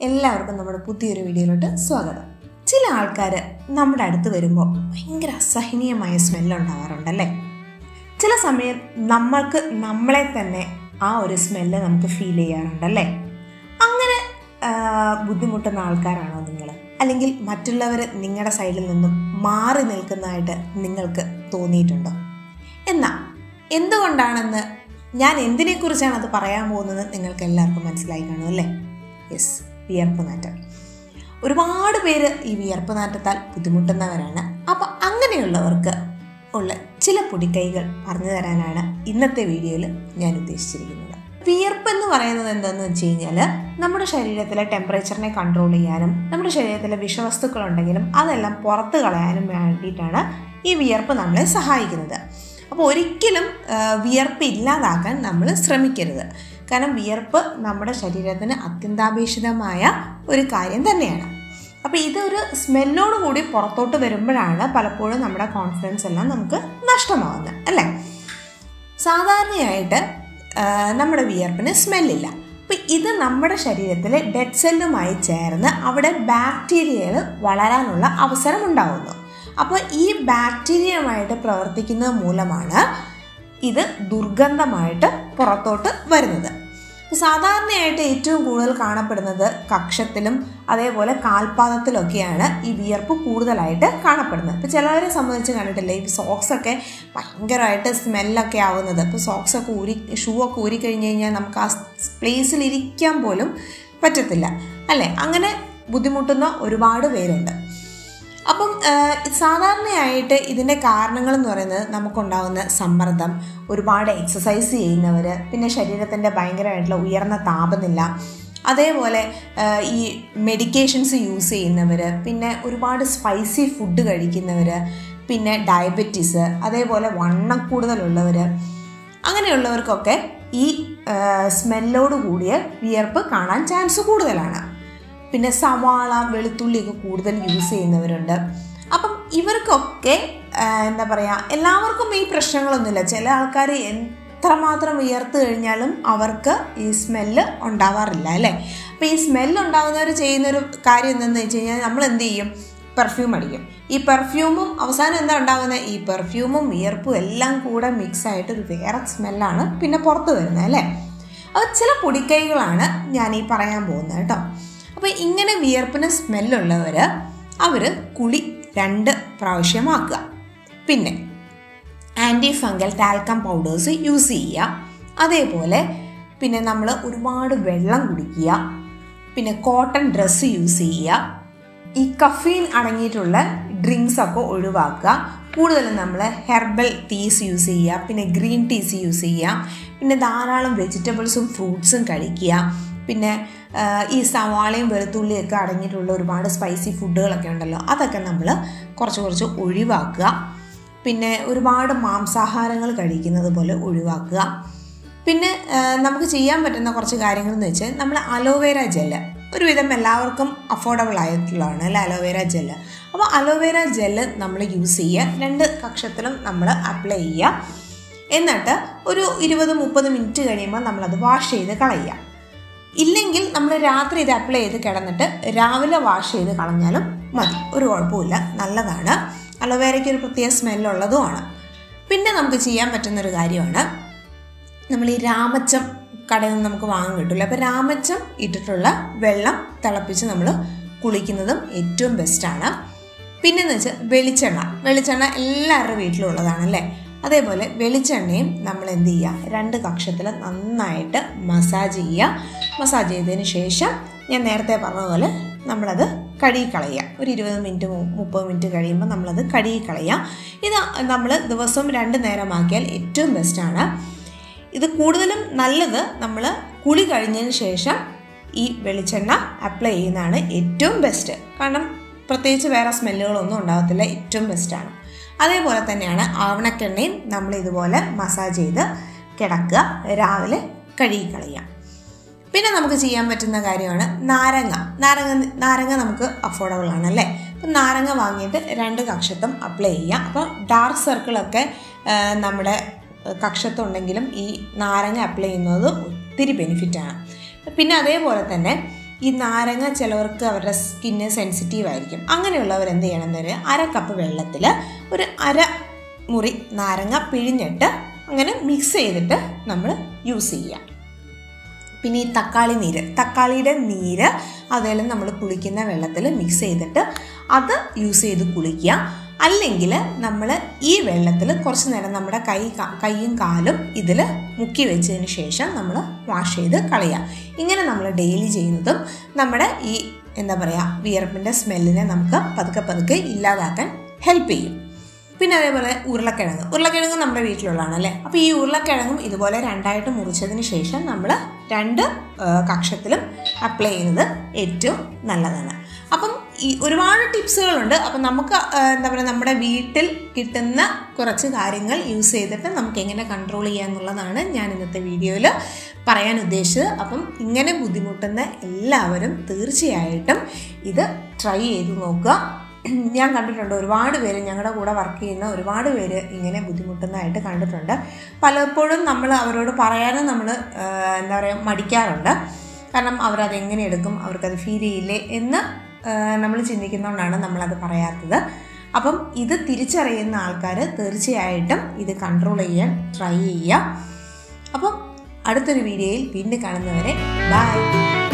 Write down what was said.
എല്ലാവർക്കും നമ്മുടെ പുതിയൊരു വീഡിയോയിലോട്ട് സ്വാഗതം ചില ആൾക്കാർ നമ്മുടെ അടുത്ത് വരുമ്പോൾ ഭയങ്കര അസഹനീയമായ സ്മെല്ല് ഉണ്ടാവാറുണ്ടല്ലേ ചില സമയം നമ്മൾക്ക് നമ്മളെ തന്നെ ആ ഒരു സ്മെല്ല് നമുക്ക് ഫീൽ ചെയ്യാറുണ്ടല്ലേ അങ്ങനെ ആ, ബുദ്ധിമുട്ടുന്ന ആൾക്കാരാണോ നിങ്ങൾ അല്ലെങ്കിൽ മറ്റുള്ളവർ നിങ്ങളുടെ സൈഡിൽ നിന്നും മാറി നിൽക്കുന്നതായിട്ട് നിങ്ങൾക്ക് തോന്നിയിട്ടുണ്ടോ എന്നാൽ എന്തുകൊണ്ടാണെന്ന് ഞാൻ എന്തിനെക്കുറിച്ചാണ് അത് പറയാൻ പോകുന്നത് നിങ്ങൾക്ക് എല്ലാവർക്കും മനസ്സിലായി കാണും അല്ലേ യെസ് വിയർപ്പ് നാറ്റം ഒരുപാട് പേര് ഈ വിയർപ്പ് നാറ്റത്താൽ ബുദ്ധിമുട്ടുന്നവരാണ് അപ്പോൾ അങ്ങനെയുള്ളവർക്ക് ഉള്ള ചില പൊടിക്കൈകൾ പറഞ്ഞു തരാനാണ് ഇന്നത്തെ വീഡിയോയിൽ ഞാൻ ഉദ്ദേശിച്ചിരിക്കുന്നത് വിയർപ്പ് എന്ന് പറയുന്നത് എന്താണെന്ന് വെച്ച് കഴിഞ്ഞാൽ നമ്മുടെ ശരീരത്തിലെ ടെമ്പറേച്ചറിനെ കൺട്രോൾ ചെയ്യാനും നമ്മുടെ ശരീരത്തിലെ വിഷവസ്തുക്കൾ ഉണ്ടെങ്കിലും അതെല്ലാം പുറത്ത് കളയാനും വേണ്ടിയിട്ടാണ് ഈ വിയർപ്പ് നമ്മളെ സഹായിക്കുന്നത് അപ്പോൾ ഒരിക്കലും ആ, വിയർപ്പ് ഇല്ലാതാക്കാൻ നമ്മൾ ശ്രമിക്കരുത് കാരണം വിയർപ്പ് നമ്മുടെ ശരീരത്തിന് അത്യന്താപേക്ഷിതമായ ഒരു കാര്യം തന്നെയാണ് അപ്പോൾ ഇതൊരു സ്മെല്ലോട് കൂടി പുറത്തോട്ട് വരുമ്പോഴാണ് പലപ്പോഴും നമ്മുടെ കോൺഫിഡൻസ് എല്ലാം നമുക്ക് നഷ്ടമാവുന്നത് അല്ലേ സാധാരണയായിട്ട് ആ, നമ്മുടെ വിയർപ്പിന് സ്മെല്ലില്ല അപ്പോൾ ഇത് നമ്മുടെ ശരീരത്തിലെ ഡെഡ് സെല്ലുമായി ചേർന്ന് അവിടെ ബാക്ടീരിയകൾ വളരാനുള്ള അവസരം ഉണ്ടാകുന്നു അപ്പോൾ ഈ ബാക്ടീരിയയുമായിട്ട് പ്രവർത്തിക്കുന്നത് മൂലമാണ് ഇത് ദുർഗന്ധമായിട്ട് പുറത്തോട്ട് വരുന്നത് സാധാരണയായിട്ട് ഏറ്റവും കൂടുതൽ കാണപ്പെടുന്നത് കക്ഷത്തിലും അതേപോലെ കാൽപാദത്തിലൊക്കെയാണ് ഈ വിയർപ്പ് കൂടുതലായിട്ട് കാണപ്പെടുന്നത് ഇപ്പോൾ ചിലവരെ സംബന്ധിച്ച് കണ്ടിട്ടില്ലേ ഈ സോക്സ് ഒക്കെ ഭയങ്കരമായിട്ട് സ്മെല്ലൊക്കെ ആവുന്നത് ഇപ്പോൾ സോക്സ് ഒക്കെ ഊരി ഷൂ ഒക്കെ ഊരി കഴിഞ്ഞ് കഴിഞ്ഞാൽ നമുക്ക് ആ പ്ലേസിൽ ഇരിക്കാൻ പോലും പറ്റത്തില്ല അല്ലേ അങ്ങനെ ബുദ്ധിമുട്ടുന്ന ഒരുപാട് പേരുണ്ട് അപ്പം ആ, സാധാരണയായിട്ട് ഇതിൻ്റെ കാരണങ്ങൾ എന്ന് പറയുന്നത് നമുക്കുണ്ടാകുന്ന സമ്മർദ്ദം ഒരുപാട് എക്സസൈസ് ചെയ്യുന്നവർ പിന്നെ ശരീരത്തിൻ്റെ ഭയങ്കരമായിട്ടുള്ള ഉയർന്ന താപനില അതേപോലെ ആ, ഈ മെഡിക്കേഷൻസ് യൂസ് ചെയ്യുന്നവർ പിന്നെ ഒരുപാട് സ്പൈസി ഫുഡ് കഴിക്കുന്നവർ പിന്നെ ഡയബറ്റീസ് അതേപോലെ വണ്ണം കൂടുതലുള്ളവർ അങ്ങനെയുള്ളവർക്കൊക്കെ ഈ സ്മെല്ലോട് കൂടിയ വിയർപ്പ് കാണാൻ ചാൻസ് കൂടുതലാണ് പിന്നെ സവാള വെളുത്തുള്ളിയൊക്കെ കൂടുതൽ യൂസ് ചെയ്യുന്നവരുണ്ട് അപ്പം ഇവർക്കൊക്കെ ആ, എന്താ പറയുക എല്ലാവർക്കും ഈ പ്രശ്നങ്ങളൊന്നുമില്ല ചില ആൾക്കാർ എത്രമാത്രം വിയർത്ത് കഴിഞ്ഞാലും അവർക്ക് ഈ സ്മെല്ല് ഉണ്ടാവാറില്ല അല്ലേ അപ്പോൾ ഈ സ്മെല്ല് ഉണ്ടാകുന്നവർ ചെയ്യുന്നൊരു കാര്യം എന്താണെന്ന് വെച്ച് കഴിഞ്ഞാൽ നമ്മൾ എന്ത് ചെയ്യും പെർഫ്യൂം അടിക്കും ഈ പെർഫ്യൂമും അവസാനം എന്താ ഉണ്ടാകുന്നത് ഈ പെർഫ്യൂമും വിയർപ്പും എല്ലാം കൂടെ മിക്സ് ആയിട്ട് ഒരു വേറെ സ്മെല്ലാണ് പിന്നെ പുറത്ത് വരുന്നത് അല്ലേ അത് ചില പൊടിക്കൈകളാണ് ഞാൻ ഈ പറയാൻ പോകുന്നത് കേട്ടോ അപ്പോൾ ഇങ്ങനെ വിയർപ്പിന് സ്മെല്ലുള്ളവർ അവർ കുളി രണ്ട് പ്രാവശ്യമാക്കുക പിന്നെ anti fungal talcum powders use ചെയ്യുക അതേപോലെ പിന്നെ നമ്മൾ ഒരുപാട് വെള്ളം കുടിക്കുക പിന്നെ കോട്ടൺ ഡ്രസ്സ് യൂസ് ചെയ്യുക ഈ കഫീൻ അടങ്ങിയിട്ടുള്ള ഡ്രിങ്ക്സ് ഒക്കെ ഒഴിവാക്കുക കൂടുതലും നമ്മൾ ഹെർബൽ ടീസ് യൂസ് ചെയ്യുക പിന്നെ ഗ്രീൻ ടീസ് യൂസ് ചെയ്യുക പിന്നെ ധാരാളം വെജിറ്റബിൾസും ഫ്രൂട്ട്സും കഴിക്കുക പിന്നെ ആ, ഈ സവാളയും വെളുത്തുള്ളിയും ഒക്കെ അടങ്ങിയിട്ടുള്ള ഒരുപാട് സ്പൈസി ഫുഡുകളൊക്കെ ഉണ്ടല്ലോ അതൊക്കെ നമ്മൾ കുറച്ച് കുറച്ച് ഒഴിവാക്കുക പിന്നെ ഒരുപാട് മാംസാഹാരങ്ങൾ കഴിക്കുന്നത് പോലെ ഒഴിവാക്കുക പിന്നെ ആ, നമുക്ക് ചെയ്യാൻ പറ്റുന്ന കുറച്ച് കാര്യങ്ങൾ എന്ന് വെച്ചാൽ നമ്മൾ അലോവേര ജെല്ല് ഒരുവിധം എല്ലാവർക്കും അഫോർഡബിൾ ആയിട്ടുള്ളതാണ് അല്ലേ അലോവേര ജെല്ല് അപ്പോൾ അലോവേര ജെല്ല് നമ്മൾ യൂസ് ചെയ്യുക രണ്ട് കക്ഷത്തിലും നമ്മൾ അപ്ലൈ ചെയ്യുക എന്നിട്ട് ഒരു ഇരുപത് മുപ്പത് മിനിറ്റ് കഴിയുമ്പോൾ നമ്മളത് വാഷ് ചെയ്ത് കളയുക ഇല്ലെങ്കിൽ നമ്മൾ രാത്രി ഇത് അപ്ലൈ ചെയ്ത് കിടന്നിട്ട് രാവിലെ വാഷ് ചെയ്ത് കളഞ്ഞാലും മതി ഒരു കുഴപ്പമില്ല നല്ലതാണ് അലോവേരയ്ക്ക് ഒരു പ്രത്യേക സ്മെല്ലുള്ളതുമാണ് പിന്നെ നമുക്ക് ചെയ്യാൻ പറ്റുന്നൊരു കാര്യമാണ് നമ്മൾ ഈ രാമച്ചം കടയിൽ നിന്ന് നമുക്ക് വാങ്ങാൻ കിട്ടില്ല അപ്പോൾ രാമച്ചം ഇട്ടിട്ടുള്ള വെള്ളം തിളപ്പിച്ച് നമ്മൾ കുളിക്കുന്നതും ഏറ്റവും ബെസ്റ്റാണ് പിന്നെന്ന് വെച്ചാൽ വെളിച്ചെണ്ണ വെളിച്ചെണ്ണ എല്ലാവരുടെ വീട്ടിലും ഉള്ളതാണല്ലേ അതേപോലെ വെളിച്ചെണ്ണയും നമ്മൾ എന്ത് ചെയ്യുക രണ്ട് കക്ഷത്തിൽ നന്നായിട്ട് മസാജ് ചെയ്യുക മസാജ് ചെയ്തതിന് ശേഷം ഞാൻ നേരത്തെ പറഞ്ഞതുപോലെ നമ്മളത് കഴുകി കളയുക ഒരു ഇരുപത് മിനിറ്റ് മു- മുപ്പത് മിനിറ്റ് കഴിയുമ്പോൾ നമ്മളത് കഴുകി കളയുക ഇത് നമ്മൾ ദിവസവും രണ്ട് നേരമാക്കിയാൽ ഏറ്റവും ബെസ്റ്റാണ് ഇത് കൂടുതലും നല്ലത് നമ്മൾ കുളി കഴിഞ്ഞതിന് ശേഷം ഈ വെളിച്ചെണ്ണ അപ്ലൈ ചെയ്യുന്നതാണ് ഏറ്റവും ബെസ്റ്റ് കാരണം പ്രത്യേകിച്ച് വേറെ സ്മെല്ലുകളൊന്നും ഉണ്ടാകത്തില്ല ഏറ്റവും ബെസ്റ്റാണ് അതേപോലെ തന്നെയാണ് ആവണക്കെണ്ണയും നമ്മൾ ഇതുപോലെ മസാജ് ചെയ്ത് കിടക്കുക രാവിലെ കഴുകി കളയുക പിന്നെ നമുക്ക് ചെയ്യാൻ പറ്റുന്ന കാര്യമാണ് നാരങ്ങ നാരങ്ങ നാരങ്ങ നമുക്ക് അഫോർഡബിൾ ആണ് അല്ലേ അപ്പം നാരങ്ങ വാങ്ങിയിട്ട് രണ്ട് കക്ഷത്തും അപ്ലൈ ചെയ്യുക അപ്പോൾ ഡാർക്ക് സർക്കിളൊക്കെ ആ, നമ്മുടെ കക്ഷത്തുണ്ടെങ്കിലും ഈ നാരങ്ങ അപ്ലൈ ചെയ്യുന്നത് ഒത്തിരി ബെനിഫിറ്റാണ് പിന്നെ അതേപോലെ തന്നെ ഈ നാരങ്ങ ചിലവർക്ക് അവരുടെ സ്കിന്ന് സെൻസിറ്റീവ് ആയിരിക്കും അങ്ങനെയുള്ളവർ എന്ത് ചെയ്യണമെന്നൊരു അര കപ്പ് വെള്ളത്തിൽ ഒരു അര മുറി നാരങ്ങ പിഴിഞ്ഞിട്ട് അങ്ങനെ മിക്സ് ചെയ്തിട്ട് നമ്മൾ യൂസ് ചെയ്യുക പിന്നെ ഈ തക്കാളി നീര് തക്കാളിയുടെ നീര് അതെല്ലാം നമ്മൾ കുളിക്കുന്ന വെള്ളത്തിൽ മിക്സ് ചെയ്തിട്ട് അത് യൂസ് ചെയ്ത് കുളിക്കുക അല്ലെങ്കിൽ നമ്മൾ ഈ വെള്ളത്തിൽ കുറച്ച് നേരം നമ്മുടെ കൈ കൈയും കാലും ഇതിൽ മുക്കി വെച്ചതിന് ശേഷം നമ്മൾ വാഷ് ചെയ്ത് കളയുക ഇങ്ങനെ നമ്മൾ ഡെയിലി ചെയ്യുന്നതും നമ്മുടെ ഈ എന്താ പറയുക വിയർപ്പിൻ്റെ സ്മെല്ലിനെ നമുക്ക് പതുക്കെ പതുക്കെ ഇല്ലാതാക്കാൻ ഹെൽപ്പ് ചെയ്യും പിന്നെ അതേപോലെ ഉരുളക്കിഴങ്ങ് ഉരുളക്കിഴങ്ങ് നമ്മുടെ വീട്ടിലുള്ളതാണ് അല്ലേ അപ്പോൾ ഈ ഉരുളക്കിഴങ്ങും ഇതുപോലെ രണ്ടായിട്ട് മുറിച്ചതിന് ശേഷം നമ്മൾ രണ്ട് കക്ഷത്തിലും അപ്ലൈ ചെയ്യുന്നത് ഏറ്റവും നല്ലതാണ് അപ്പം ഈ ഒരുപാട് ടിപ്സുകളുണ്ട് അപ്പം നമുക്ക് എന്താ പറയുക നമ്മുടെ വീട്ടിൽ കിട്ടുന്ന കുറച്ച് കാര്യങ്ങൾ യൂസ് ചെയ്തിട്ട് നമുക്ക് എങ്ങനെ കൺട്രോൾ ചെയ്യാം എന്നുള്ളതാണ് ഞാൻ ഇന്നത്തെ വീഡിയോയിൽ പറയാൻ ഉദ്ദേശിച്ചത് അപ്പം ഇങ്ങനെ ബുദ്ധിമുട്ടുന്ന എല്ലാവരും തീർച്ചയായിട്ടും ഇത് ട്രൈ ചെയ്ത് നോക്കുക ഞാൻ കണ്ടിട്ടുണ്ട് ഒരുപാട് പേര് ഞങ്ങളുടെ കൂടെ വർക്ക് ചെയ്യുന്ന ഒരുപാട് പേര് ഇങ്ങനെ ബുദ്ധിമുട്ടുന്നതായിട്ട് കണ്ടിട്ടുണ്ട് പലപ്പോഴും നമ്മൾ അവരോട് പറയാനും നമ്മൾ എന്താ പറയുക മടിക്കാറുണ്ട് കാരണം അവരത് എങ്ങനെ എടുക്കും അവർക്കത് ഫീൽ ചെയ്യില്ലേ എന്ന് നമ്മൾ ചിന്തിക്കുന്നതുകൊണ്ടാണ് നമ്മളത് പറയാത്തത് അപ്പം ഇത് തിരിച്ചറിയുന്ന ആൾക്കാർ തീർച്ചയായിട്ടും ഇത് കൺട്രോൾ ചെയ്യാൻ ട്രൈ ചെയ്യുക അപ്പം അടുത്തൊരു വീഡിയോയിൽ വീണ്ടും കാണുന്നവരെ ബൈ